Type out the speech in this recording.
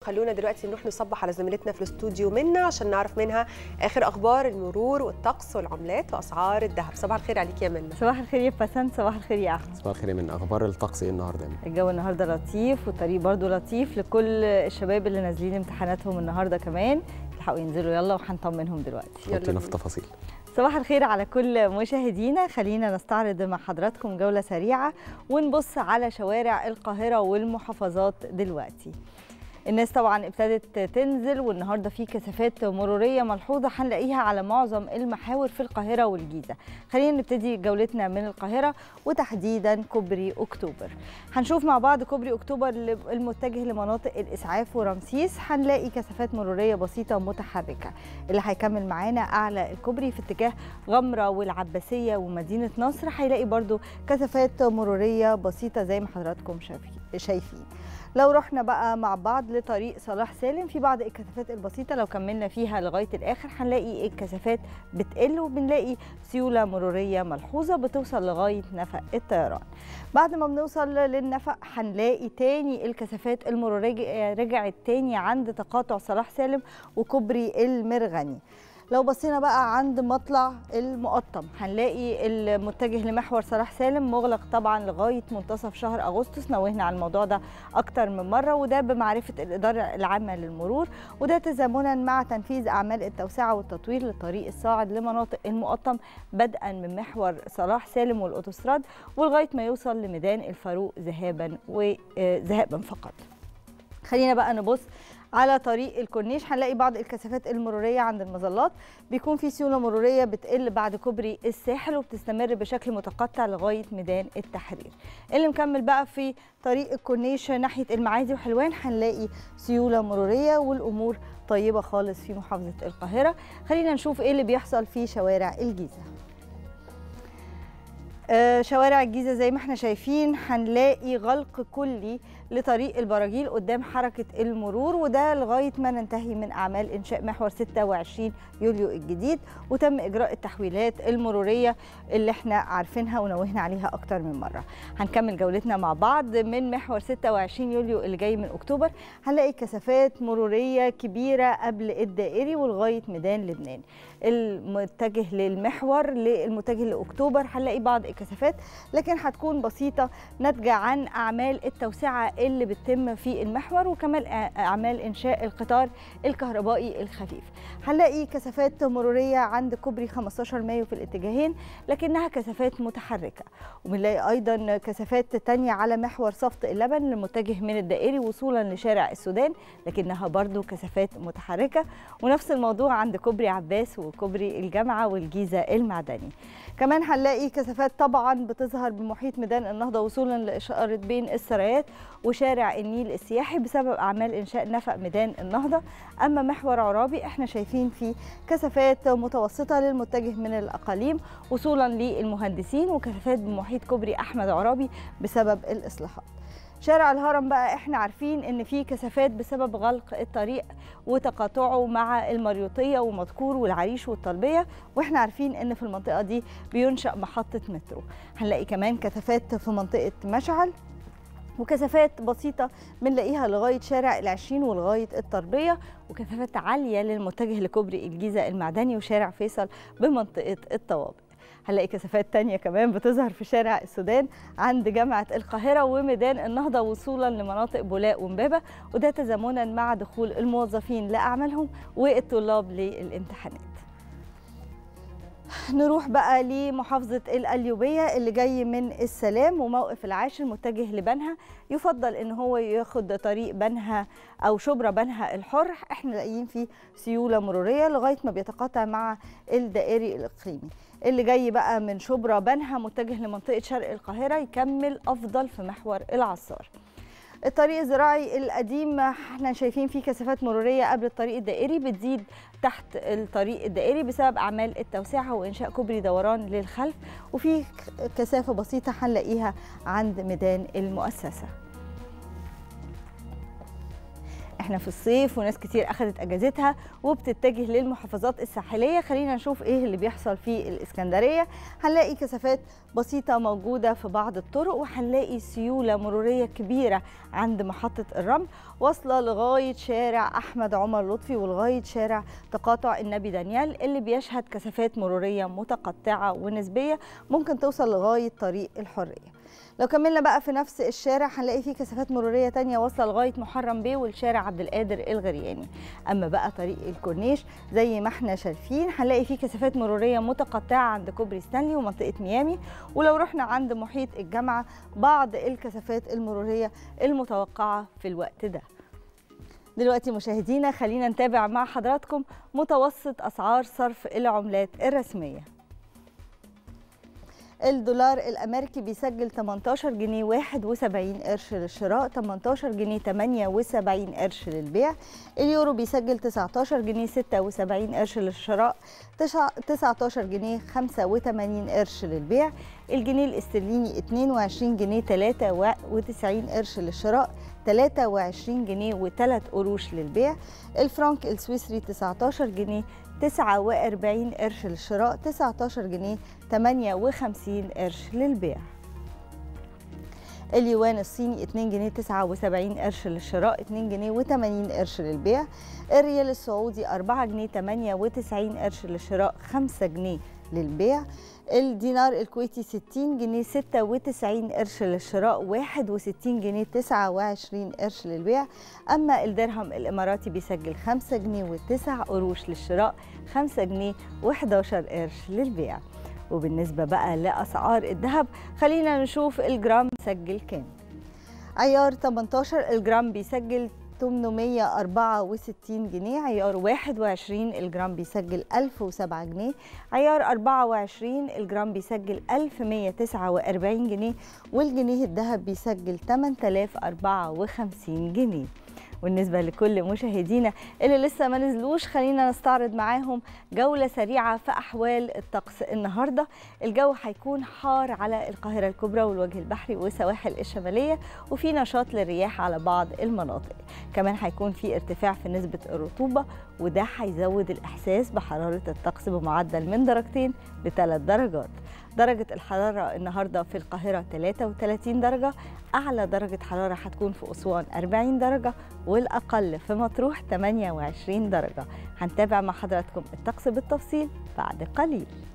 خلونا دلوقتي نروح نصبح على زميلتنا في الاستوديو منا عشان نعرف منها اخر اخبار المرور والطقس والعملات واسعار الذهب صباح الخير عليك يا منا صباح الخير يا بسنت صباح الخير يا احمد صباح الخير من اخبار الطقس ايه النهارده الجو النهارده لطيف والطريق برضو لطيف لكل الشباب اللي نازلين امتحاناتهم النهارده كمان يلحقوا ينزلوا يلا وهنطمنهم دلوقتي حطينا في تفاصيل صباح الخير على كل مشاهدينا خلينا نستعرض مع حضراتكم جولة سريعة ونبص على شوارع القاهرة والمحافظات دلوقتي الناس طبعا ابتدت تنزل والنهارده في كثافات مروريه ملحوظه هنلاقيها على معظم المحاور في القاهره والجيزه خلينا نبتدي جولتنا من القاهره وتحديدا كوبري اكتوبر هنشوف مع بعض كوبري اكتوبر المتجه لمناطق الاسعاف ورمسيس هنلاقي كثافات مروريه بسيطه متحركه اللي هيكمل معانا اعلى الكوبري في اتجاه غمره والعباسيه ومدينه نصر هيلاقي برضو كثافات مروريه بسيطه زي ما حضراتكم شايفين لو رحنا بقى مع بعض لطريق صلاح سالم في بعض الكثافات البسيطة لو كملنا فيها لغاية الآخر هنلاقي الكثافات بتقل وبنلاقي سيولة مرورية ملحوظة بتوصل لغاية نفق الطيران بعد ما بنوصل للنفق هنلاقي تاني الكثافات المرورية رجعت تاني عند تقاطع صلاح سالم وكوبري المرغني لو بصينا بقى عند مطلع المقطم هنلاقي المتجه لمحور صلاح سالم مغلق طبعا لغايه منتصف شهر اغسطس نوهنا على الموضوع ده اكتر من مره وده بمعرفه الاداره العامه للمرور وده تزامنا مع تنفيذ اعمال التوسعه والتطوير للطريق الصاعد لمناطق المقطم بدءا من محور صلاح سالم والاوتوستراد ولغايه ما يوصل لميدان الفاروق ذهابا وذهابا فقط خلينا بقى نبص على طريق الكورنيش هنلاقي بعض الكثافات المروريه عند المظلات بيكون في سيوله مروريه بتقل بعد كوبري الساحل وبتستمر بشكل متقطع لغايه ميدان التحرير اللي مكمل بقى في طريق الكورنيش ناحيه المعادي وحلوان هنلاقي سيوله مروريه والامور طيبه خالص في محافظه القاهره خلينا نشوف ايه اللي بيحصل في شوارع الجيزه شوارع الجيزة زي ما احنا شايفين هنلاقي غلق كلي لطريق البراجيل قدام حركة المرور وده لغاية ما ننتهي من أعمال إنشاء محور 26 يوليو الجديد وتم إجراء التحويلات المرورية اللي احنا عارفينها ونوهنا عليها أكتر من مرة هنكمل جولتنا مع بعض من محور 26 يوليو اللي جاي من أكتوبر هنلاقي كثافات مرورية كبيرة قبل الدائري ولغاية ميدان لبنان المتجه للمحور للمتجه لأكتوبر هنلاقي بعض الكثافات لكن هتكون بسيطة ناتجة عن أعمال التوسعة اللي بتتم في المحور وكمان أعمال إنشاء القطار الكهربائي الخفيف هنلاقي كثافات مرورية عند كوبري 15 مايو في الاتجاهين لكنها كثافات متحركة وبنلاقي أيضا كثافات تانية على محور صفت اللبن المتجه من الدائري وصولا لشارع السودان لكنها برضو كثافات متحركة ونفس الموضوع عند كوبري عباس وكوبري الجامعة والجيزة المعدني كمان هنلاقي كثافات طبعا بتظهر بمحيط ميدان النهضه وصولا لاشاره بين السرايات وشارع النيل السياحي بسبب اعمال انشاء نفق ميدان النهضه اما محور عرابي احنا شايفين فيه كثافات متوسطه للمتجه من الاقاليم وصولا للمهندسين وكثافات بمحيط كوبري احمد عرابي بسبب الاصلاحات شارع الهرم بقى احنا عارفين ان في كثافات بسبب غلق الطريق وتقاطعه مع المريوطيه ومذكور والعريش والطلبيه واحنا عارفين ان في المنطقه دي بينشا محطه مترو هنلاقي كمان كثافات في منطقه مشعل وكثافات بسيطة بنلاقيها لغاية شارع العشرين ولغاية الطربية وكثافات عالية للمتجه لكوبري الجيزة المعدني وشارع فيصل بمنطقة الطوابق هنلاقي كثافات تانية كمان بتظهر في شارع السودان عند جامعة القاهرة وميدان النهضة وصولا لمناطق بولاق ومبابة وده تزامنا مع دخول الموظفين لأعمالهم والطلاب للامتحانات نروح بقى لمحافظة القليوبية اللي جاي من السلام وموقف العاشر متجه لبنها يفضل ان هو ياخد طريق بنها او شبرا بنها الحر احنا لاقيين فيه سيولة مرورية لغاية ما بيتقاطع مع الدائري الاقليمي اللي جاي بقى من شبرا بنها متجه لمنطقة شرق القاهرة يكمل افضل في محور العصار الطريق الزراعي القديم احنا شايفين فيه كثافات مروريه قبل الطريق الدائري بتزيد تحت الطريق الدائري بسبب اعمال التوسعه وانشاء كوبري دوران للخلف وفي كثافه بسيطه هنلاقيها عند ميدان المؤسسه احنا في الصيف وناس كتير اخذت اجازتها وبتتجه للمحافظات الساحليه خلينا نشوف ايه اللي بيحصل في الاسكندريه هنلاقي كثافات بسيطه موجوده في بعض الطرق وهنلاقي سيوله مروريه كبيره عند محطه الرمل واصله لغايه شارع احمد عمر لطفي ولغايه شارع تقاطع النبي دانيال اللي بيشهد كثافات مروريه متقطعه ونسبيه ممكن توصل لغايه طريق الحريه لو كملنا بقى في نفس الشارع هنلاقي فيه كثافات مروريه تانية واصله لغايه محرم بيه والشارع عبد القادر الغرياني اما بقى طريق الكورنيش زي ما احنا شايفين هنلاقي فيه كثافات مروريه متقطعه عند كوبري ستانلي ومنطقه ميامي ولو رحنا عند محيط الجامعه بعض الكثافات المروريه المتوقعه في الوقت ده دلوقتي مشاهدينا خلينا نتابع مع حضراتكم متوسط اسعار صرف العملات الرسميه الدولار الامريكي بيسجل 18 جنيه 71 قرش للشراء 18 جنيه 78 قرش للبيع اليورو بيسجل 19 جنيه 76 قرش للشراء 19 جنيه 85 قرش للبيع الجنيه الاسترليني 22 جنيه 93 قرش للشراء 23 جنيه و3 قروش للبيع الفرنك السويسري 19 جنيه 49 قرش للشراء 19 جنيه 58 قرش للبيع اليوان الصيني 2 جنيه 79 قرش للشراء 2 جنيه و80 قرش للبيع الريال السعودي 4 جنيه 98 قرش للشراء 5 جنيه للبيع الدينار الكويتي 60 جنيه 96 قرش للشراء 61 جنيه 29 قرش للبيع أما الدرهم الإماراتي بيسجل 5 جنيه و9 قروش للشراء 5 جنيه و11 قرش للبيع وبالنسبة بقى لأسعار الذهب خلينا نشوف الجرام سجل كام عيار 18 الجرام بيسجل 864 جنيه عيار 21 الجرام بيسجل 1007 جنيه عيار 24 الجرام بيسجل 1149 جنيه والجنيه الذهب بيسجل 8054 جنيه بالنسبة لكل مشاهدينا اللي لسه ما نزلوش خلينا نستعرض معاهم جولة سريعة في أحوال الطقس النهاردة الجو هيكون حار على القاهرة الكبرى والوجه البحري والسواحل الشمالية وفي نشاط للرياح على بعض المناطق كمان هيكون في ارتفاع في نسبة الرطوبة وده هيزود الإحساس بحرارة الطقس بمعدل من درجتين لثلاث درجات درجة الحرارة النهاردة في القاهرة 33 درجة أعلى درجة حرارة هتكون في أسوان 40 درجة والأقل في مطروح 28 درجة هنتابع مع حضراتكم الطقس بالتفصيل بعد قليل